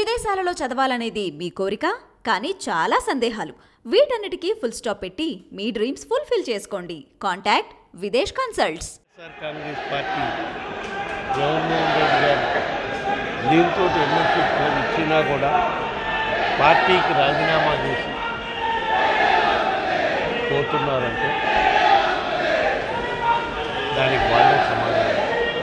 విదేశాలలో చదవాలనేది మీ కోరిక కానీ చాలా సందేహాలు వీటన్నిటికీ ఫుల్ స్టాప్ పెట్టి మీ డ్రీమ్స్ ఫుల్ఫిల్ చేసుకోండి contact Videsh consults YSR Congress party Jaganmohan Reddy గారు దీంతో ఎమ్మెల్సీ ఇచ్చినా కూడా పార్టీకి రాజీనామా చేసి పోతున్నారంటే దానికి వాళ్ళే సమాధానం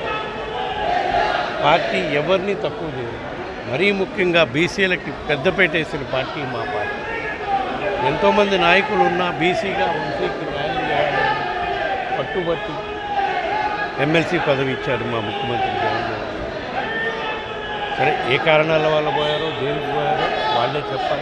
పార్టీ ఎవరిని తక్కువ చేయదు మరీ ముఖ్యంగా బీసీలకి పెద్దపేట వేసిన పార్టీ మా పార్టీ ఎంతోమంది నాయకులు ఉన్నా బీసీగా వంశీకి న్యాయం చేయాలని పట్టుబట్టి ఎమ్మెల్సీ పదవి ఇచ్చారు మా ముఖ్యమంత్రి జగన్మోహన్ రెడ్డి. సరే ఏ కారణాల వల్ల పోయారో దేనికి పోయారో వాళ్ళే చెప్పాలి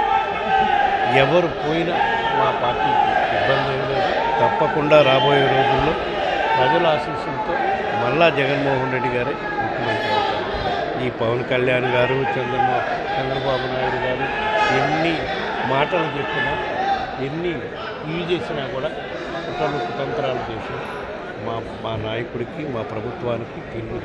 ఎవరు పోయినా మా పార్టీకి ఇబ్బంది ఏం లేదు తప్పకుండా రాబోయే రోజుల్లో ప్రజల ఆశీస్సులతో మళ్ళా జగన్మోహన్ రెడ్డి గారే ముఖ్యమంత్రి అవుతారు ఈ పవన్ కళ్యాణ్ గారు చంద్రబాబు చంద్రబాబు నాయుడు గారు ఎన్ని మాటలు చెప్పినా ఎన్ని ఇవి చేసినా కూడా కుట్రలు కుతంత్రాలు చేసి మా మా నాయకుడికి మా ప్రభుత్వానికి తిరిగి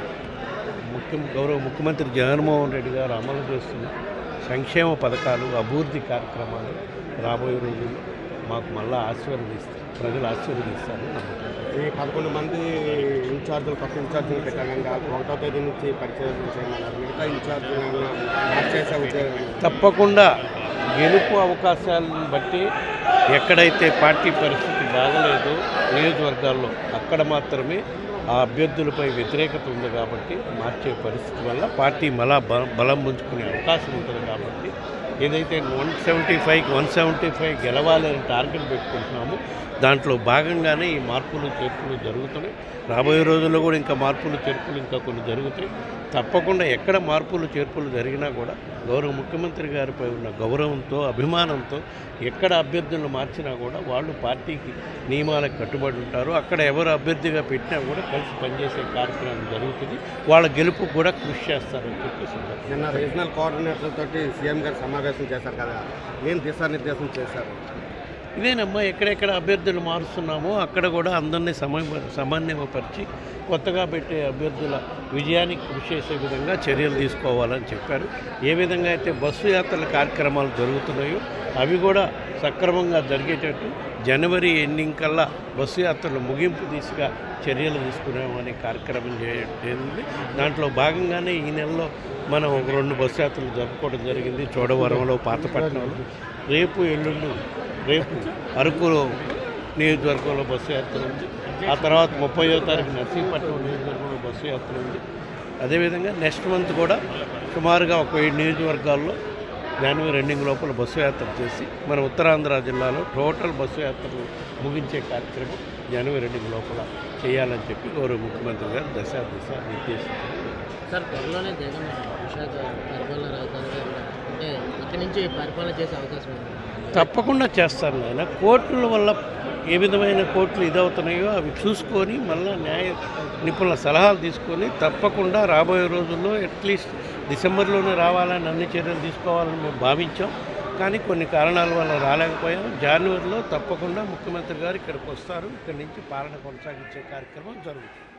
ముఖ్యం గౌరవ ముఖ్యమంత్రి జగన్మోహన్ రెడ్డి గారు అమలు చేస్తున్న సంక్షేమ పథకాలు అభివృద్ధి కార్యక్రమాలు రాబోయే రోజుల్లో మాకు మళ్ళా ఆశీర్వదిస్తారు ప్రజలు ఆశీర్వదిస్తారు నమ్ముతున్నాను ఈ పదకొండు మంది ఇన్ఛార్జీలు కొత్త ఇన్ఛార్జీలు పెట్టారు ఒకటో తేదీ నుంచి పరిచయం చేయమన్నారు మిగతా ఇన్ఛార్జీలు మార్చేసే ఉద్యోగం తప్పకుండా గెలుపు అవకాశాలను బట్టి ఎక్కడైతే పార్టీ పరిస్థితి బాగలేదో నియోజకవర్గాల్లో అక్కడ మాత్రమే ఆ అభ్యర్థులపై వ్యతిరేకత ఉంది కాబట్టి మార్చే పరిస్థితి వల్ల పార్టీ మళ్ళా బ బలం పుంజుకునే అవకాశం ఉంటుంది కాబట్టి ఏదైతే వన్ సెవెంటీ ఫైవ్కి వన్ సెవెంటీ ఫైవ్ గెలవాలని టార్గెట్ పెట్టుకుంటున్నామో దాంట్లో భాగంగానే ఈ మార్పులు చేర్పులు జరుగుతున్నాయి రాబోయే రోజుల్లో కూడా ఇంకా మార్పులు చేర్పులు ఇంకా కొన్ని జరుగుతాయి తప్పకుండా ఎక్కడ మార్పులు చేర్పులు జరిగినా కూడా గౌరవ ముఖ్యమంత్రి గారిపై ఉన్న గౌరవంతో అభిమానంతో ఎక్కడ అభ్యర్థులను మార్చినా కూడా వాళ్ళు పార్టీకి నియమాలకు కట్టుబడి ఉంటారు అక్కడ ఎవరు అభ్యర్థిగా పెట్టినా కూడా కలిసి పనిచేసే కార్యక్రమం జరుగుతుంది వాళ్ళ గెలుపు కూడా కృషి చేస్తారని చెప్పేసి ఉన్నారు. నిన్న రీజనల్ కోఆర్డినేటర్ తోటి సీఎం గారు సమావేశం చేశారు కదా ఏం దిశానిర్దేశం చేశారు ఇదేనమ్మా ఎక్కడెక్కడ అభ్యర్థులు మారుస్తున్నామో అక్కడ కూడా అందరినీ సమన్వయ సమన్వయపరిచి కొత్తగా పెట్టే అభ్యర్థుల విజయానికి కృషి చేసే విధంగా చర్యలు తీసుకోవాలని చెప్పారు ఏ విధంగా అయితే బస్సు యాత్రల కార్యక్రమాలు జరుగుతున్నాయో అవి కూడా సక్రమంగా జరిగేటట్టు జనవరి ఎండింగ్ కల్లా బస్సు యాత్రల ముగింపు దిశగా చర్యలు తీసుకున్నామనే కార్యక్రమం చేయండి దాంట్లో భాగంగానే ఈ నెలలో మనం ఒక రెండు బస్సు యాత్రలు జరుపుకోవడం జరిగింది చోడవరంలో పాతపట్నంలో రేపు ఎల్లుండి రేపు అరకులో నియోజకవర్గంలో బస్సు యాత్ర ఉంది ఆ తర్వాత ముప్పయో తారీఖు నర్సీపట్నం నియోజకవర్గంలో బస్సు యాత్ర ఉంది అదేవిధంగా నెక్స్ట్ మంత్ కూడా సుమారుగా ఒక ఏడు నియోజకవర్గాల్లో జనవరి ఎండింగ్ లోపల బస్సు యాత్ర చేసి మన ఉత్తరాంధ్ర జిల్లాలో టోటల్ బస్సు యాత్రలు ముగించే కార్యక్రమం జనవరి ఎండింగ్ లోపల చేయాలని చెప్పి గౌరవ ముఖ్యమంత్రి గారు దశ దిశ నిర్దేశించారు సార్ త్వరలోనే జగన్ విశాఖ పరిపాలన రాజధానిగా అంటే ఇక్కడి నుంచి పరిపాలన చేసే అవకాశం ఉంది తప్పకుండా చేస్తారు నాయన కోర్టుల వల్ల ఏ విధమైన కోర్టులు ఇదవుతున్నాయో అవి చూసుకొని మళ్ళీ న్యాయ నిపుణుల సలహాలు తీసుకొని తప్పకుండా రాబోయే రోజుల్లో అట్లీస్ట్ డిసెంబర్లోనే రావాలని అన్ని చర్యలు తీసుకోవాలని మేము భావించాం కానీ కొన్ని కారణాల వల్ల రాలేకపోయాం జనవరిలో తప్పకుండా ముఖ్యమంత్రి గారు ఇక్కడికి వస్తారు ఇక్కడి నుంచి పాలన కొనసాగించే కార్యక్రమం జరుగుతుంది